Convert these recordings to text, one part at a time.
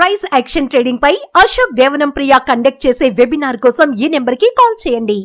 Price action trading పై Ashok Devanam Priya conduct చేసే webinar కోసం ఈ నెంబర్ కి కాల్ చేయండి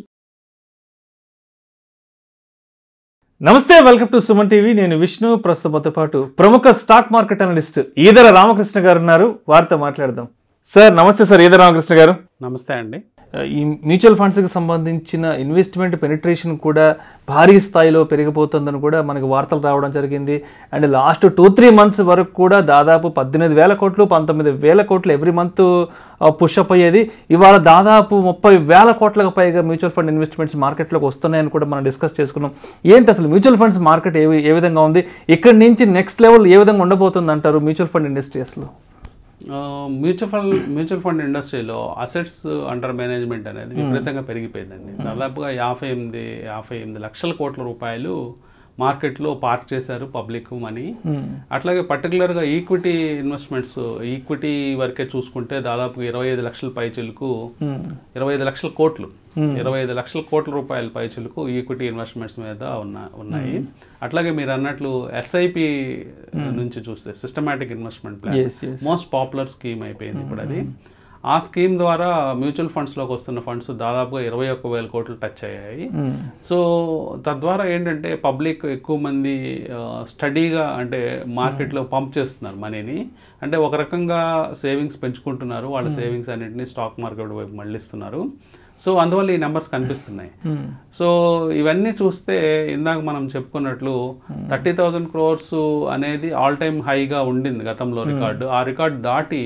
నమస్తే వెల్కమ్ టు సుమన్ టీవీ నేను విష్ణు ప్రస్తుతంతో పాటు ప్రముఖ stock market analyst Edara Ramakrishna garu ఉన్నారు వారితో మాట్లాడదాం సార్ నమస్తే సార్ ఈదర రామకృష్ణ గారు నమస్తే అండి ఈ మ్యూచువల్ ఫండ్స్కి సంబంధించిన ఇన్వెస్ట్మెంట్ పెనిట్రేషన్ కూడా భారీ స్థాయిలో పెరిగిపోతుందని కూడా మనకి వార్తలు రావడం జరిగింది and last two three months వరకు కూడా దాదాపు పద్దెనిమిది వేల కోట్లు పంతొమ్మిది వేల కోట్లు ఎవ్రీ మంత్ పుషప్ అయ్యేది ఇవాళ దాదాపు ముప్పై వేల కోట్లకు పైగా మ్యూచువల్ ఫండ్ ఇన్వెస్ట్మెంట్స్ మార్కెట్లోకి వస్తున్నాయని కూడా మనం డిస్కస్ చేసుకున్నాం ఏంటి అసలు మ్యూచువల్ ఫండ్స్ మార్కెట్ ఏ ఏ విధంగా ఉంది ఇక్కడి నుంచి నెక్స్ట్ లెవెల్ ఏ విధంగా ఉండబోతుంది అంటారు మ్యూచువల్ ఫండ్ ఇండస్ట్రీ అసలు ఆ, మ్యూచువల్ ఫండ్ మ్యూచువల్ ఫండ్ ఇండస్ట్రీలో అసెట్స్ అండర్ మేనేజ్మెంట్ అనేది విపరీతంగా పెరిగిపోయిందండి దాదాపుగా యాభై ఎనిమిది యాభై ఎనిమిది లక్షల కోట్ల రూపాయలు మార్కెట్లో పార్క్ చేశారు పబ్లిక్ మనీ అట్లాగే పర్టికులర్గా ఈక్విటీ ఇన్వెస్ట్మెంట్స్ ఈక్విటీ వరకే చూసుకుంటే దాదాపు ఇరవై ఐదు లక్షల పైచిలకు ఇరవై ఐదు లక్షల కోట్లు ఇరవై ఐదు లక్షల కోట్ల రూపాయల పైచిలకు ఈక్విటీ ఇన్వెస్ట్మెంట్స్ మీద ఉన్న ఉన్నాయి అట్లాగే మీరు అన్నట్లు ఎస్ఐపి నుంచి చూస్తే systematic investment plan Yes, yes. Most popular scheme అయిపోయింది ఇప్పుడు అది ఆ స్కీమ్ ద్వారా మ్యూచువల్ ఫండ్స్లోకి వస్తున్న ఫండ్స్ దాదాపుగా ఇరవై ఒక్క వేల కోట్లు టచ్ అయ్యాయి సో తద్వారా ఏంటంటే పబ్లిక్ ఎక్కువ మంది స్టడీగా అంటే మార్కెట్లో పంప్ చేస్తున్నారు మనీని అంటే ఒక రకంగా సేవింగ్స్ పెంచుకుంటున్నారు వాళ్ళ సేవింగ్స్ అన్నింటినీ స్టాక్ మార్కెట్ వైపు మళ్ళిస్తున్నారు సో అందువల్ల ఈ నెంబర్స్ కనిపిస్తున్నాయి సో ఇవన్నీ చూస్తే ఇందాక మనం చెప్పుకున్నట్లు థర్టీ థౌజండ్ క్రోర్స్ అనేది ఆల్ టైమ్ హైగా ఉండింది గతంలో రికార్డు ఆ రికార్డు దాటి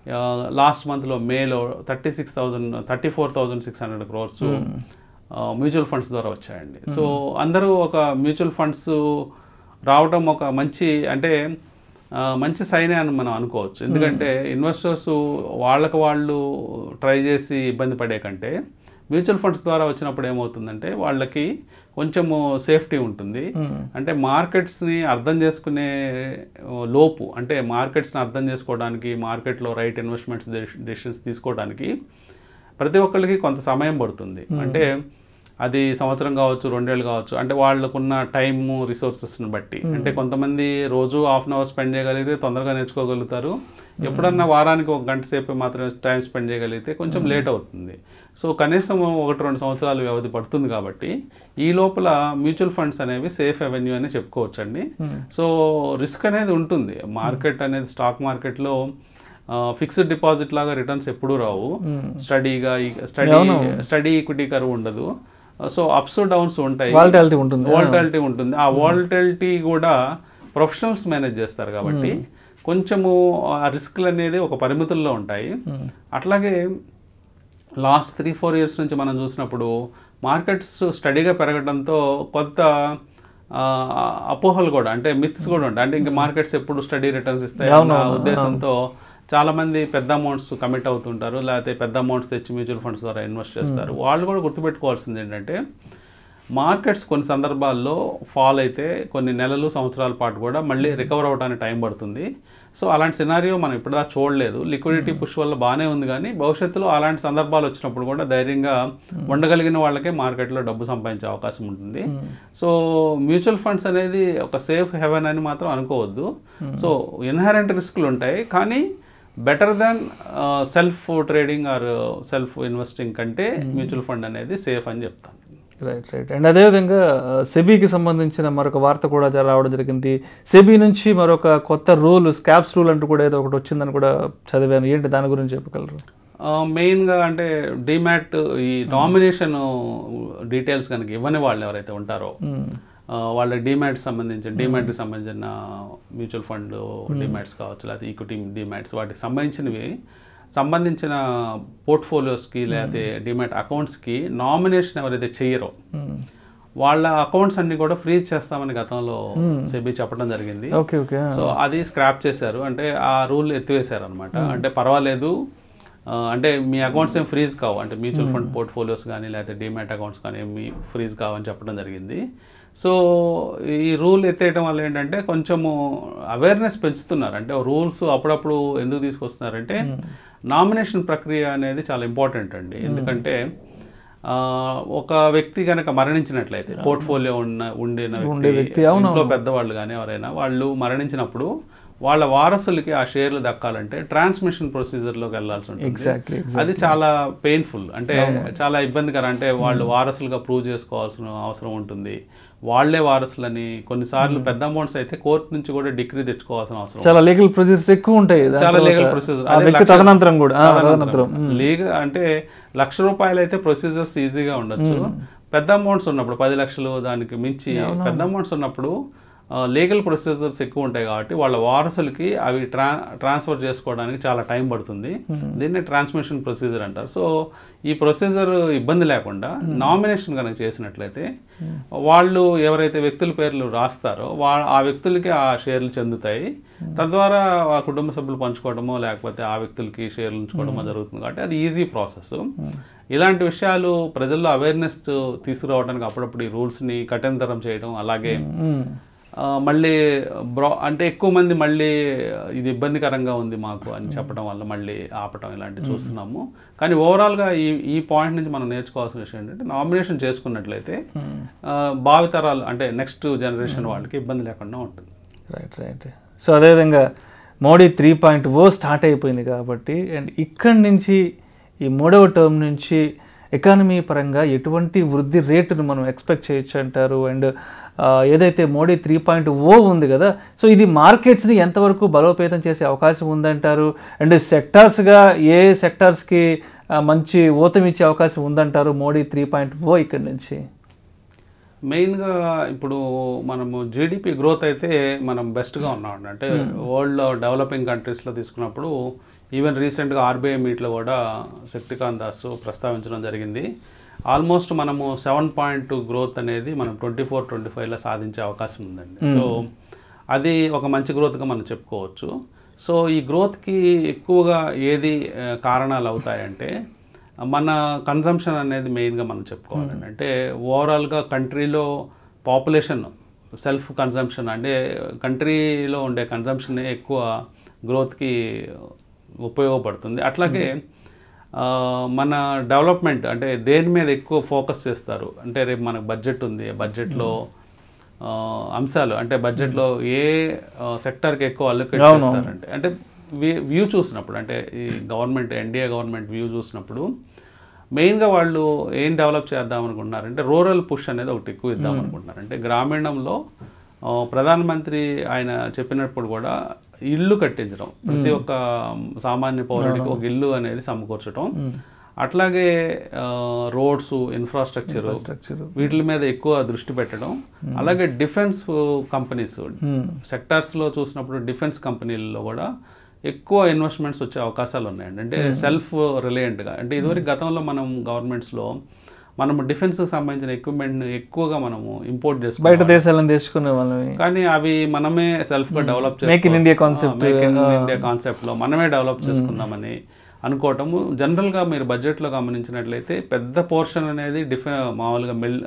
లాస్ట్ మంత్లో మేలో thirty six thousand thirty four thousand six hundred crores mutual funds ద్వారా వచ్చాయండి సో అందరూ ఒక మ్యూచువల్ ఫండ్స్ రావడం ఒక మంచి అంటే ఆ, మంచి సైనే అని మనం అనుకోవచ్చు ఎందుకంటే ఇన్వెస్టర్స్ వాళ్ళకి వాళ్ళు ట్రై చేసి ఇబ్బంది పడే కంటే మ్యూచువల్ ఫండ్స్ ద్వారా వచ్చినప్పుడు ఏమవుతుందంటే వాళ్ళకి కొంచెము సేఫ్టీ ఉంటుంది అంటే మార్కెట్స్ని అర్థం చేసుకునే ఆ, లోపు అంటే మార్కెట్స్ని అర్థం చేసుకోవడానికి మార్కెట్లో రైట్ ఇన్వెస్ట్మెంట్స్ డెసిషన్స్ తీసుకోవడానికి ప్రతి ఒక్కరికి కొంత సమయం పడుతుంది అంటే అది సంవత్సరం కావచ్చు రెండేళ్ళు కావచ్చు అంటే వాళ్ళకున్న టైము రిసోర్సెస్ని బట్టి అంటే కొంతమంది రోజు హాఫ్ అన్ అవర్ స్పెండ్ చేయగలిగితే తొందరగా నేర్చుకోగలుగుతారు ఎప్పుడన్నా వారానికి ఒక గంట సేపు మాత్రమే టైం స్పెండ్ చేయగలిగితే కొంచెం లేట్ అవుతుంది సో కనీసం ఒకటి రెండు సంవత్సరాలు వ్యవధి పడుతుంది కాబట్టి ఈ లోపల మ్యూచువల్ ఫండ్స్ అనేవి సేఫ్ అవెన్యూ అని చెప్పుకోవచ్చండి సో రిస్క్ అనేది ఉంటుంది మార్కెట్ అనేది స్టాక్ మార్కెట్లో ఫిక్స్డ్ డిపాజిట్ లాగా రిటర్న్స్ ఎప్పుడూ రావు స్టడీగా స్టడీ స్టడీ ఈక్విటీ కరువు ఉండదు సో అప్స్ డౌన్స్ ఉంటాయి వాలటాలిటీ ఉంటుంది వాలటాలిటీ ఉంటుంది ఆ వాలటాలిటీ కూడా ప్రొఫెషనల్స్ మేనేజ్ చేస్తారు కాబట్టి కొంచెము ఆ రిస్క్లు అనేది ఒక పరిమితుల్లో ఉంటాయి అట్లాగే లాస్ట్ త్రీ ఫోర్ ఇయర్స్ నుంచి మనం చూసినప్పుడు మార్కెట్స్ స్టడీగా పెరగడంతో కొత్త ఆ, అపోహలు కూడా అంటే మిత్స్ కూడా ఉంటాయి అంటే ఇంకా మార్కెట్స్ ఎప్పుడు స్టడీ రిటర్న్స్ ఇస్తాయి అన్న ఉద్దేశంతో చాలా మంది పెద్ద అమౌంట్స్ కమిట్ అవుతుంటారు లేకపోతే పెద్ద అమౌంట్స్ తెచ్చి మ్యూచువల్ ఫండ్స్ ద్వారా ఇన్వెస్ట్ చేస్తారు వాళ్ళు కూడా గుర్తుపెట్టుకోవాల్సింది ఏంటంటే మార్కెట్స్ కొన్ని సందర్భాల్లో ఫాల్ అయితే కొన్ని నెలలు సంవత్సరాల పాటు కూడా మళ్ళీ రికవర్ అవ్వడానికి టైం పడుతుంది సో అలాంటి సినారియో మనం ఇప్పుడుదా చూడలేదు లిక్విడిటీ పుష్ వల్ల బాగానే ఉంది కానీ భవిష్యత్తులో అలాంటి సందర్భాలు వచ్చినప్పుడు కూడా ధైర్యంగా ఉండగలిగిన వాళ్ళకే మార్కెట్లో డబ్బు సంపాదించే అవకాశం ఉంటుంది సో మ్యూచువల్ ఫండ్స్ అనేది ఒక సేఫ్ హెవెన్ అని మాత్రం అనుకోవద్దు సో ఇన్హరెంట్ రిస్కులు ఉంటాయి కానీ better than self trading or self investing కంటే మ్యూచువల్ ఫండ్ అనేది సేఫ్ అని చెప్తాను రైట్ రైట్ అండ్ అదేవిధంగా సెబీకి సంబంధించిన మరొక వార్త కూడా జర రావడం జరిగింది సెబీ నుంచి మరొక కొత్త రూల్ స్కాప్స్ రూల్ అంటూ కూడా ఏదో ఒకటి వచ్చిందని కూడా చదివాను ఏంటి దాని గురించి చెప్పగలరు మెయిన్గా అంటే డిమాట్ ఈ నామినేషన్ డీటెయిల్స్ కనుక ఇవ్వని వాళ్ళు ఎవరైతే ఉంటారో ఆ, వాళ్ళ డిమాట్ సంబంధించిన డిమాట్కి సంబంధించిన మ్యూచువల్ ఫండ్ డిమాట్స్ కావచ్చు లేకపోతే ఈక్విటీ డిమాట్స్ వాటికి సంబంధించినవి సంబంధించిన పోర్ట్ఫోలియోస్కి లేకపోతే డిమాట్ అకౌంట్స్కి నామినేషన్ ఎవరైతే చేయరో వాళ్ళ అకౌంట్స్ అన్ని కూడా ఫ్రీజ్ చేస్తామని గతంలో సెబీ చెప్పడం జరిగింది ఓకే ఓకే సో అది స్క్రాప్ చేశారు అంటే ఆ రూల్ ఎత్తివేశారు అనమాట అంటే పర్వాలేదు ఆ, అంటే మీ అకౌంట్స్ ఏం ఫ్రీజ్ కావు అంటే మ్యూచువల్ ఫండ్ పోర్ట్ఫోలియోస్ కానీ లేకపోతే డిమాట్ అకౌంట్స్ కానీ ఏమి ఫ్రీజ్ కావని చెప్పడం జరిగింది సో ఈ రూల్ ఎత్తేయడం వల్ల ఏంటంటే కొంచెము అవేర్నెస్ పెంచుతున్నారు అంటే రూల్స్ అప్పుడప్పుడు ఎందుకు తీసుకొస్తున్నారంటే నామినేషన్ ప్రక్రియ అనేది చాలా ఇంపార్టెంట్ అండి ఎందుకంటే ఆ, ఒక వ్యక్తి కనుక మరణించినట్లయితే పోర్ట్ఫోలియో ఉన్న ఉండిన వ్యక్తి ఇంట్లో పెద్దవాళ్ళు కానీ ఎవరైనా వాళ్ళు మరణించినప్పుడు వాళ్ళ వారసులకి ఆ షేర్లు దక్కాలంటే ట్రాన్స్మిషన్ ప్రొసీజర్లోకి వెళ్ళాల్సి ఉంటుంది ఎగ్జాక్ట్లీ అది చాలా పెయిన్ఫుల్ అంటే చాలా ఇబ్బందికరం అంటే వాళ్ళు వారసులుగా ప్రూవ్ చేసుకోవాల్సిన అవసరం ఉంటుంది వాళ్ళే వారసులని కొన్నిసార్లు పెద్ద అమౌంట్స్ అయితే కోర్టు నుంచి కూడా డిగ్రీ తెచ్చుకోవాల్సిన అవసరం చాలా లీగల్ ప్రొసీజర్స్ ఎక్కువ ఉంటాయి దాని చాలా తర్వాత లీగల్ ప్రొసీజర్ ఆ వ్యక్తి తదనంతరం కూడా ఆ, తదనంతరం లీగల్ అంటే లక్ష రూపాయలు అయితే ప్రొసీజర్స్ ఈజీగా ఉండొచ్చు పెద్ద అమౌంట్స్ ఉన్నప్పుడు పది లక్షలు దానికి మించి పెద్ద అమౌంట్స్ ఉన్నప్పుడు లీగల్ ప్రొసీజర్స్ ఎక్కువ ఉంటాయి కాబట్టి వాళ్ళ వారసులకి అవి ట్రా ట్రాన్స్ఫర్ చేసుకోవడానికి చాలా టైం పడుతుంది దీన్నే ట్రాన్స్మిషన్ ప్రొసీజర్ అంటారు సో ఈ ప్రొసీజర్ ఇబ్బంది లేకుండా నామినేషన్ కనుక చేసినట్లయితే వాళ్ళు ఎవరైతే వ్యక్తుల పేర్లు రాస్తారో వా ఆ వ్యక్తులకి ఆ షేర్లు చెందుతాయి తద్వారా ఆ కుటుంబ సభ్యులు పంచుకోవడమో లేకపోతే ఆ వ్యక్తులకి షేర్లు ఉంచుకోవడమో జరుగుతుంది కాబట్టి అది ఈజీ ప్రాసెస్ ఇలాంటి విషయాలు ప్రజల్లో అవేర్నెస్ తీసుకురావడానికి అప్పుడప్పుడు ఈ రూల్స్ని కఠినతరం చేయడం అలాగే మ్మ్. ఆ, మళ్ళీ బ్రా అంటే ఎక్కువ మంది మళ్ళీ ఇది ఇబ్బందికరంగా ఉంది మాకు అని చెప్పడం వల్ల మళ్ళీ ఆపటం ఇలాంటివి చూస్తున్నాము కానీ ఓవరాల్గా ఈ ఈ పాయింట్ నుంచి మనం నేర్చుకోవాల్సిన విషయం ఏంటంటే నామినేషన్ చేసుకున్నట్లయితే ఆ, భావితరాలు అంటే నెక్స్ట్ జనరేషన్ వాళ్ళకి ఇబ్బంది లేకుండా ఉంటుంది రైట్ రైట్ సో అదేవిధంగా Modi three point O start అయిపోయింది కాబట్టి అండ్ ఇక్కడి నుంచి ఈ మూడవ టర్మ్ నుంచి ఎకానమీ పరంగా ఎటువంటి వృద్ధి రేటును మనం ఎక్స్పెక్ట్ చేయొచ్చు అంటారు అండ్ ఏదైతే మోడీ త్రీ పాయింట్ ఓ ఉంది కదా సో ఇది మార్కెట్స్ని ఎంతవరకు బలోపేతం చేసే అవకాశం ఉందంటారు అండ్ సెక్టార్స్గా ఏ సెక్టార్స్కి మంచి ఊతం ఇచ్చే అవకాశం ఉందంటారు మోడీ త్రీ పాయింట్ ఓ ఇక్కడి నుంచి మెయిన్గా ఇప్పుడు మనము జీడిపి గ్రోత్ అయితే మనం బెస్ట్గా ఉన్నాం అంటే వరల్డ్లో డెవలపింగ్ కంట్రీస్లో తీసుకున్నప్పుడు ఈవెన్ రీసెంట్గా ఆర్బీఐ మీట్లో కూడా శక్తికాంత్ దాస్ ప్రస్తావించడం జరిగింది ఆల్మోస్ట్ మనము సెవెన్ పాయింట్ గ్రోత్ అనేది మనం ట్వంటీ ఫోర్ ట్వంటీ ఫైవ్లో సాధించే అవకాశం ఉందండి సో అది ఒక మంచి గ్రోత్గా మనం చెప్పుకోవచ్చు సో ఈ గ్రోత్కి ఎక్కువగా ఏది ఆ, కారణాలు అవుతాయంటే మన కన్జంప్షన్ అనేది మెయిన్గా మనం చెప్పుకోవాలండి అంటే ఓవరాల్గా కంట్రీలో పాపులేషన్ సెల్ఫ్ కన్జంప్షన్ అంటే కంట్రీలో ఉండే కన్జంప్షన్ ఎక్కువ గ్రోత్కి ఉపయోగపడుతుంది అట్లాగే ఆ, మన డెవలప్మెంట్ అంటే దేని మీద ఎక్కువ ఫోకస్ చేస్తారు అంటే రేపు మనకు బడ్జెట్ ఉంది బడ్జెట్లో ఆ, అంశాలు అంటే బడ్జెట్లో ఏ సెక్టర్కి ఎక్కువ అలొకేట్ చేస్తారంటే అంటే వ్యూ చూసినప్పుడు అంటే ఈ గవర్నమెంట్ ఎన్డీఏ గవర్నమెంట్ వ్యూ చూసినప్పుడు మెయిన్గా వాళ్ళు ఏం డెవలప్ చేద్దాం అనుకుంటున్నారంటే రూరల్ పుష్ అనేది ఒకటి ఎక్కువ ఇద్దాం అనుకుంటున్నారు అంటే గ్రామీణంలో ఆ, ప్రధానమంత్రి ఆయన చెప్పినప్పుడు కూడా ఇల్లు కట్టించడం ప్రతి ఒక్క సామాన్య పౌరుడికి ఒక ఇల్లు అనేది సమకూర్చడం అట్లాగే రోడ్స్ ఇన్ఫ్రాస్ట్రక్చర్ స్ట్రక్చర్ వీటి మీద ఎక్కువ దృష్టి పెట్టడం అలాగే డిఫెన్స్ కంపెనీస్ సెక్టార్స్లో చూసినప్పుడు డిఫెన్స్ కంపెనీల్లో కూడా ఎక్కువ ఇన్వెస్ట్మెంట్స్ వచ్చే అవకాశాలు ఉన్నాయండి అంటే సెల్ఫ్ రిలయంట్గా అంటే ఇదివరకు గతంలో మనం గవర్నమెంట్స్లో మనము డిఫెన్స్కి సంబంధించిన ఎక్విప్మెంట్ ఎక్కువగా మనము ఇంపోర్ట్ బయట చేసుకోవాలి దేశాలను తెచ్చుకునే వాళ్ళని కానీ అవి మనమే సెల్ఫ్ గా develop Make in India concept. Make in India concept లో మనమే డెవలప్ చేసుకుందామని అనుకోవటము జనరల్ గా మీరు బడ్జెట్ లో గమనించినట్లయితే పెద్ద పోర్షన్ అనేది డిఫె మామూలుగా మిల్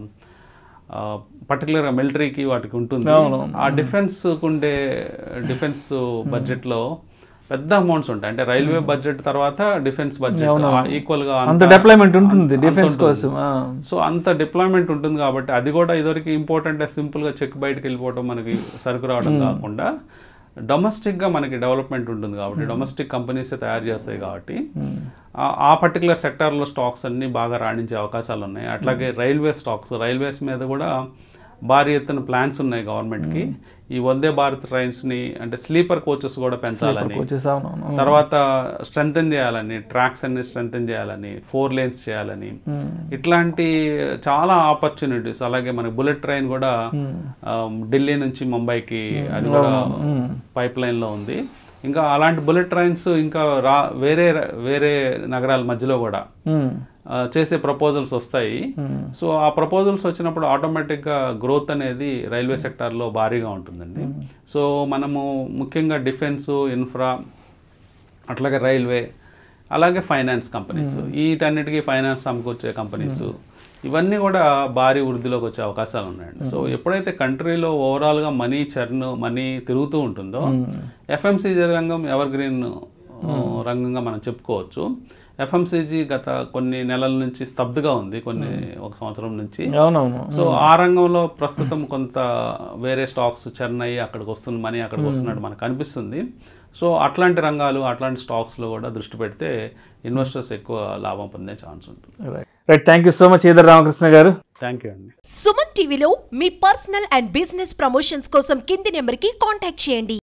పర్టికులర్ గా మిలిటరీకి వాటికి ఉంటుంది ఆ డిఫెన్స్ ఉండే డిఫెన్స్ బడ్జెట్ లో పెద్ద అమౌంట్స్ ఉంటాయి అంటే రైల్వే బడ్జెట్ తర్వాత డిఫెన్స్ బడ్జెట్ ఈక్వల్ గా అంత అంత- డెవలప్మెంట్ ఉంటుంది అంత డిఫెన్స్ ఉంటుంది. కోసం ఆ. సో అంత డిప్లాయ్మెంట్ ఉంటుంది కాబట్టి అది కూడా ఇదివరకు ఇంపార్టెంట్ సింపుల్గా చెక్ బయటకు వెళ్ళిపోవడం మనకి సరుకు రావడం కాకుండా డొమెస్టిక్గా మనకి డెవలప్మెంట్ ఉంటుంది కాబట్టి డొమెస్టిక్ కంపెనీస్ తయారు చేస్తాయి కాబట్టి ఆ- ఆ పర్టికులర్ సెక్టార్లో స్టాక్స్ అన్ని బాగా రాణించే అవకాశాలు ఉన్నాయి అట్లాగే రైల్వే స్టాక్స్ రైల్వేస్ మీద కూడా భారీ ఎత్తున ప్లాన్స్ ఉన్నాయి గవర్నమెంట్కి ఈ వందే భారత్ ట్రైన్స్ని అంటే స్లీపర్ కోచెస్ కూడా పెంచాలని వచ్చేసి అవునవును తర్వాత స్ట్రెంగ్తన్ చేయాలని ట్రాక్స్ అన్ని స్ట్రెంగ్తన్ చేయాలని ఫోర్ లేన్స్ చేయాలని ఇట్లాంటి చాలా ఆపర్చునిటీస్ అలాగే మనకి బుల్లెట్ ట్రైన్ కూడా ఆ, ఢిల్లీ నుంచి ముంబైకి అది కూడా పైప్ లైన్ లో ఉంది ఇంకా అలాంటి బుల్లెట్ ట్రైన్స్ ఇంకా రా వేరే వేరే నగరాల మధ్యలో కూడా ఉమ్. ఆ, చేసే ప్రపోజల్స్ వస్తాయి సో ఆ ప్రపోజల్స్ వచ్చినప్పుడు ఆటోమేటిక్గా గ్రోత్ అనేది రైల్వే సెక్టార్లో భారీగా ఉంటుందండి సో మనము ముఖ్యంగా డిఫెన్స్ ఇన్ఫ్రా అట్లాగే రైల్వే అలాగే ఫైనాన్స్ కంపెనీస్ వీటన్నిటికీ ఫైనాన్స్ సమకూర్చే కంపెనీస్ ఇవన్నీ కూడా భారీ వృద్ధిలోకి వచ్చే అవకాశాలు ఉన్నాయండి సో ఎప్పుడైతే కంట్రీలో ఓవరాల్గా మనీ చర్న్ మనీ తిరుగుతూ ఉంటుందో ఎఫ్ఎంసీజీ రంగం ఎవర్ గ్రీన్ ఆ, రంగంగా మనం చెప్పుకోవచ్చు ఎఫ్ఎంసీజీ గత కొన్ని నెలల నుంచి స్తబ్దుగా ఉంది కొన్ని ఒక సంవత్సరం నుంచి అవునవును సో ఆ రంగంలో ప్రస్తుతం కొంత వేరే స్టాక్స్ చెన్నై అక్కడికి వస్తున్న మనీ అక్కడికి వస్తున్నట్టు మనకు అనిపిస్తుంది సో అట్లాంటి రంగాలు అట్లాంటి స్టాక్స్లో కూడా దృష్టి పెడితే ఇన్వెస్టర్స్ ఎక్కువ లాభం పొందే ఛాన్స్ ఉంటుంది right thank you so much Edara Ramakrishna garu thank you అండి సుమన్ టీవీలో మీ పర్సనల్ అండ్ బిజినెస్ ప్రమోషన్స్ కోసం కింది నెంబర్కి కాంటాక్ట్ చేయండి